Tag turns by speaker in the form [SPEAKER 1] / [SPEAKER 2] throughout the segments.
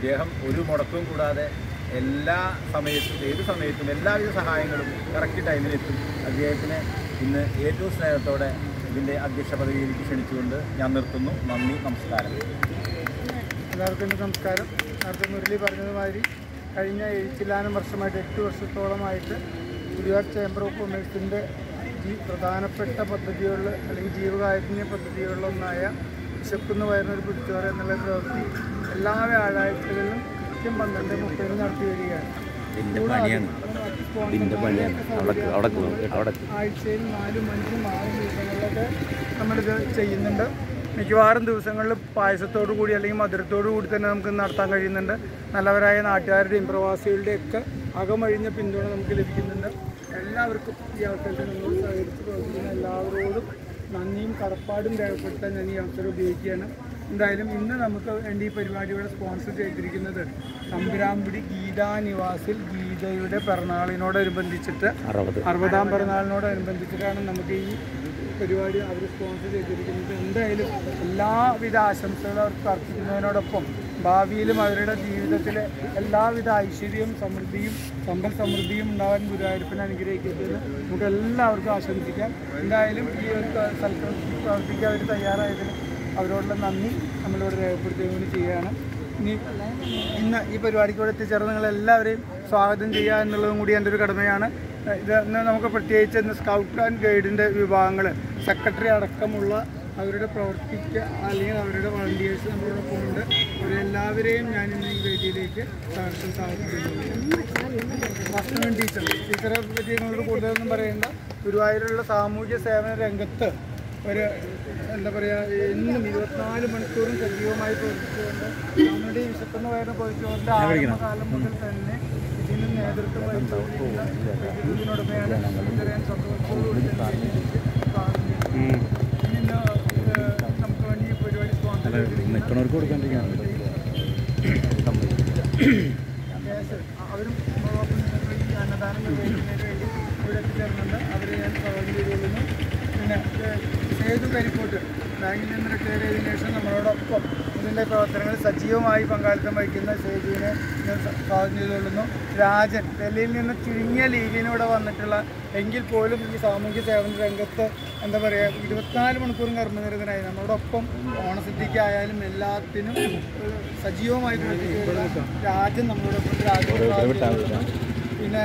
[SPEAKER 1] ഇദ്ദേഹം ഒരു മുടക്കവും കൂടാതെ എല്ലാ സമയത്തും ഏത് സമയത്തും എല്ലാവിധ സഹായങ്ങളും കറക്റ്റ് ടൈമിലെത്തും അദ്ദേഹത്തിന് ഇന്ന് ഏറ്റവും സ്നേഹത്തോടെ ഇതിൻ്റെ അധ്യക്ഷ പദവിയിലേക്ക് ക്ഷണിച്ചുകൊണ്ട് ഞാൻ നിർത്തുന്നു നന്ദി നമസ്കാരം
[SPEAKER 2] എല്ലാവർക്കും എൻ്റെ നമസ്കാരം നേരത്തെ മുരളി പറഞ്ഞതുമാതിരി കഴിഞ്ഞ എഴുത്തിലാനും വർഷമായിട്ട് എട്ട് വർഷത്തോളമായിട്ട് ഗുരുവായൂർ ചേംബർ ഓഫ് കൊമേഴ്സിൻ്റെ ഈ പ്രധാനപ്പെട്ട പദ്ധതികളിൽ അല്ലെങ്കിൽ ജീവകാരുണ്യ പദ്ധതികളിലൊന്നായ വിശക്കുന്ന വയറിനൊരു പിടിച്ചോറ് എന്നുള്ള പ്രവൃത്തി എല്ലാ വ്യാഴാഴ്ചകളിലും കൃത്യം പന്ത്രണ്ട് മുപ്പതിന് നടത്തി വരികയാണ് ആഴ്ചയിൽ നാലും അഞ്ചും ആറും ദിവസങ്ങളിലൊക്കെ നമ്മളിത് ചെയ്യുന്നുണ്ട് മിക്കവാറും ദിവസങ്ങളിൽ പായസത്തോടു കൂടി അല്ലെങ്കിൽ മധുരത്തോടു കൂടി തന്നെ നമുക്ക് നടത്താൻ കഴിയുന്നുണ്ട് നല്ലവരായ നാട്ടുകാരുടെയും പ്രവാസികളുടെയും ഒക്കെ അകമഴിഞ്ഞ പിന്തുണ നമുക്ക് ലഭിക്കുന്നുണ്ട് എല്ലാവർക്കും ഈ അവസരത്തിൽ നമ്മളോട് സഹകരിച്ച് പ്രവർത്തിക്കുന്ന എല്ലാവരോടും നന്ദിയും കടപ്പാടും രേഖപ്പെടുത്താൻ ഞാൻ ഈ അവസരം ഉപയോഗിക്കുകയാണ് എന്തായാലും ഇന്ന് നമുക്ക് വേണ്ടി ഈ പരിപാടിയുടെ സ്പോൺസർ ചെയ്തിരിക്കുന്നത് തമ്പുരാമ്പുടി ഗീതാ നിവാസിൽ ഗീതയുടെ പിറന്നാളിനോടനുബന്ധിച്ചിട്ട് അറുപതാം പിറന്നാളിനോടനുബന്ധിച്ചിട്ടാണ് നമുക്ക് ഈ പരിപാടി അവർ സ്പോൺസർ ചെയ്തിരിക്കുന്നത് എന്തായാലും എല്ലാവിധ ആശംസകളും അവർക്ക് അർപ്പിക്കുന്നതിനോടൊപ്പം ഭാവിയിലും അവരുടെ ജീവിതത്തിലെ എല്ലാവിധ ഐശ്വര്യവും സമൃദ്ധിയും സമ്പൽ സമൃദ്ധിയും ഉണ്ടാവാൻ ഗുരുവായൂരപ്പനെ അനുഗ്രഹിക്കട്ടെന്ന് നമുക്ക് എല്ലാവർക്കും ആശംസിക്കാം എന്തായാലും ഈ ഒരു സൽപ്രവൃത്തി പ്രവർത്തിക്കാൻ അവർ തയ്യാറായതിന് അവരോടുള്ള നന്ദി നമ്മളിവിടെ രേഖപ്പെടുത്തുകയും കൂടി ചെയ്യുകയാണ് ഇനി ഇന്ന് ഈ പരിപാടിക്കൂടെ എത്തിച്ചേർന്ന് നിങ്ങളെല്ലാവരെയും സ്വാഗതം ചെയ്യുക എന്നുള്ളതും കൂടി എൻ്റെ ഒരു കടമയാണ് ഇത് ഇന്ന് നമുക്ക് പ്രത്യേകിച്ച് ഇന്ന് സ്കൗട്ട് ആൻഡ് ഗൈഡിൻ്റെ വിഭാഗങ്ങൾ സെക്രട്ടറി അടക്കമുള്ള അവരുടെ പ്രവർത്തിക്ക അല്ലെങ്കിൽ അവരുടെ വളണ്ടിയേഴ്സ് നമ്മളോടൊപ്പം ഉണ്ട് അവരെല്ലാവരെയും ഞാൻ ഇന്ന് ഈ വേദിയിലേക്ക് സ്വാഗതം സ്വാഗതം ഭക്ഷണം ടീച്ചർ ടീച്ചറെ പറ്റി നിങ്ങളോട് കൂടുതലൊന്നും പറയേണ്ട ഗുരുവായൂരുള്ള സാമൂഹ്യ സേവന രംഗത്ത് ഒരു എന്താ പറയുക എന്നും ഇരുപത്തിനാല് മണിക്കൂറും സജീവമായി പ്രവർത്തിച്ചുകൊണ്ട് നമ്മുടെ ഈ വിശക്കുന്ന വയറിന് പൊതിച്ചുകൊണ്ട് ആരംഭകാലം മുതൽ തന്നെ ഇതിന് നേതൃത്വം വഹിച്ചുകൊണ്ടിരുന്ന ഇതിനോടമയാണ് നമുക്കറിയാൻ സന്തോഷത്തോടുകൂടി തന്നെ ഇതിലേക്ക് സ്വാഗതം ചെയ്യുന്നു. ഇന്ന് ഏഹ്, നമുക്ക് വേണ്ടി ഈ പരിപാടി സ്പോൺസർ ചെയ്തിരിക്കുന്ന കേസ് അവരും ഒപ്പം നിങ്ങൾക്ക് ഈ അന്നദാനം നിർവഹിക്കുന്നതിന് വേണ്ടി ഇവിടെ എത്തിച്ചേർന്നുണ്ട് അവരെ ഞാൻ സ്വാഗതം ചെയ്തുകൊള്ളുന്നു പിന്നെ ഏഹ്, സേതു കരിപ്പോട്ട് ബാങ്കിൽ നിന്ന് റിട്ടയർ ചെയ്തതിനു ശേഷം നമ്മളോടൊപ്പം ഇതിൻ്റെ പ്രവർത്തനങ്ങളിൽ സജീവമായി പങ്കാളിത്തം വഹിക്കുന്ന സേതുവിനെ ഞാൻ സ- സ്വാഗതം ചെയ്തുകൊള്ളുന്നു രാജൻ ഡൽഹിയിൽ നിന്ന് ചുരുങ്ങിയ ലീഗിനൂടെ വന്നിട്ടുള്ള എങ്കിൽ പോലും ഈ സാമൂഹ്യ സേവന രംഗത്ത് എന്താ പറയുക ഇരുപത്തിനാല് മണിക്കൂറും കർമ്മനിരതനായി നമ്മളോടൊപ്പം ഓണസദ്യക്കായാലും എല്ലാത്തിനും ഏഹ്, സജീവമായി പ്രവർത്തിക്കുന്ന രാജൻ നമ്മളോടൊപ്പം രാജൻ പിന്നെ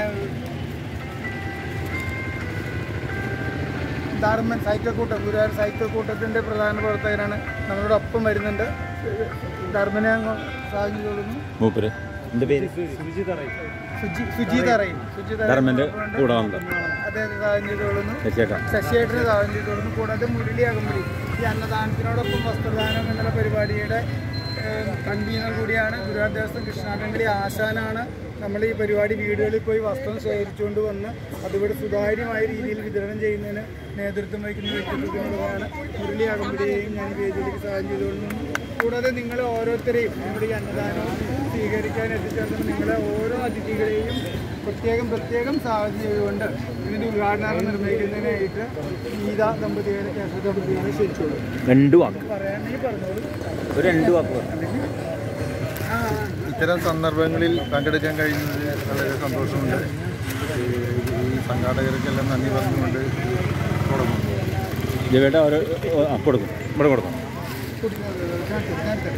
[SPEAKER 2] ധർമ്മൻ സൈക്കിൾ കൂട്ടം ഗുരുവായൂർ സൈക്കിൾ കൂട്ടത്തിൻ്റെ പ്രധാന പ്രവർത്തകരാണ് നമ്മളോടൊപ്പം വരുന്നുണ്ട് ധർമ്മനെ അങ്ങ് സ്വാഗതം ചെയ്തുകൊള്ളുന്നു
[SPEAKER 3] മൂപ്പര് എൻ്റെ പേര്
[SPEAKER 2] സുജി സുജീത് അറിയും സുജീത്
[SPEAKER 3] ധർമ്മൻ്റെ കൂടെ വന്നത്
[SPEAKER 2] അദ്ദേഹത്തെ സ്വാഗതം ചെയ്തുകൊള്ളുന്നു
[SPEAKER 3] ശശിയേട്ടൻ
[SPEAKER 2] ശശിയേട്ടന് സ്വാഗതം ചെയ്തുകൊള്ളുന്നു കൂടാതെ മുരളി അകമ്പടി ഈ അന്നദാനത്തിനോടൊപ്പം വസ്ത്രദാനം എന്നുള്ള പരിപാടിയുടെ കൺവീനർ കൂടിയാണ് ഗുരുവായൂർ ദേവസ്വം കൃഷ്ണാട്ടൻകളി ആശാനാണ് നമ്മൾ ഈ പരിപാടി വീടുകളിൽ പോയി വസ്ത്രം ശേഖരിച്ചുകൊണ്ട് വന്ന് അതിവിടെ സുതാര്യമായ രീതിയിൽ വിതരണം ചെയ്യുന്നതിന് നേതൃത്വം വഹിക്കുന്ന വ്യക്തിത്വത്തിനുള്ളതാണ് മുരളി അകമ്പടിയെയും ഞാൻ ഈ വേദിയിലേക്ക് സ്വാഗതം ചെയ്തുകൊള്ളുന്നു കൂടാതെ നിങ്ങൾ ഓരോരുത്തരെയും നമ്മുടെ ഈ അന്നദാനവും സ്വീകരിക്കാൻ എത്തിച്ചേർന്ന നിങ്ങളെ ഓരോ അതിഥികളെയും പ്രത്യേകം പ്രത്യേകം സ്വാഗതം ചെയ്തുകൊണ്ട് ഇതിൻ്റെ ഉദ്ഘാടനം നിർവഹിക്കുന്നതിനായിട്ട് ഗീത ദമ്പതികളെ കേശവ ദമ്പതികളെ ക്ഷണിച്ചോളൂ
[SPEAKER 3] രണ്ട് വാക്ക്
[SPEAKER 2] പറയാൻ നീ പറഞ്ഞോളൂ
[SPEAKER 3] ഒരു രണ്ട് വാക്ക് പറഞ്ഞു
[SPEAKER 2] ആ
[SPEAKER 4] ഇത്തരം സന്ദർഭങ്ങളിൽ പങ്കെടുക്കാൻ കഴിയുന്നത് വളരെ സന്തോഷമുണ്ട് ഈ സംഘാടകർക്കെല്ലാം നന്ദി പറഞ്ഞുകൊണ്ട് തുടങ്ങും
[SPEAKER 3] ജവേട്ട ഒരു അപ്പം കൊടുക്കും ഇവിടെ കൊടുക്കണം
[SPEAKER 2] കുടിക്കുന്നത് നേരത്തെ നേരത്തെ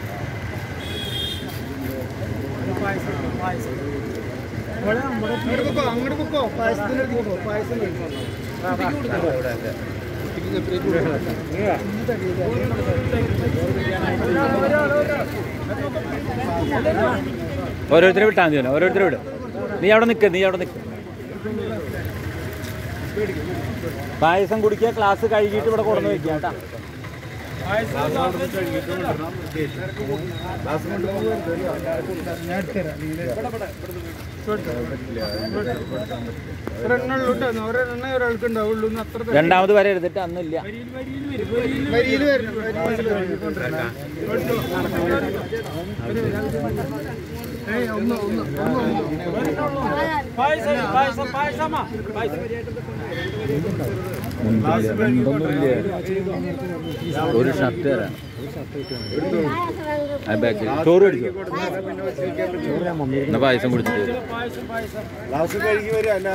[SPEAKER 2] പായസം പായസം അങ്ങോട്ട് പൊക്കോ അങ്ങോട്ട് പൊക്കോ പായസത്തിൻ്റെ അടുത്ത് പൊക്കോ പായസം കഴിക്കും
[SPEAKER 3] ഓരോരുത്തരെ വിട്ടാൽ മതി ഓരോരുത്തരെ വിടും നീ അവിടെ നിൽക്ക് നീ അവിടെ നിൽക്ക് പായസം കുടിക്കുക ക്ലാസ് കഴുകിയിട്ട് ഇവിടെ കൊണ്ടുവന്ന് വെക്കുക കേട്ടാ
[SPEAKER 2] ഒരെണ്ണുള്ളൂ കേട്ടോ ഒരെണ്ണ ഒരാൾക്ക് ഉണ്ടാവുള്ളൂ എന്ന് അത്ര പേര്
[SPEAKER 3] രണ്ടാമത് വരെ എടുത്തിട്ട് അന്നില്ല
[SPEAKER 2] വരിയിൽ വരണം വരിയിൽ വരണം. ഏയ് ഒന്ന് ഒന്ന് ഒന്ന് ഒന്ന്
[SPEAKER 3] മുൻപില്ല. എന്തൊന്നുമില്ല. ഒരു ഷർട്ട് തരാം ആ ബാക്കിൽ ചോറ് കഴിച്ചോ എന്നാ പായസം കുടിച്ചിട്ട്
[SPEAKER 1] ഗ്ലാസ് കഴുകി വരും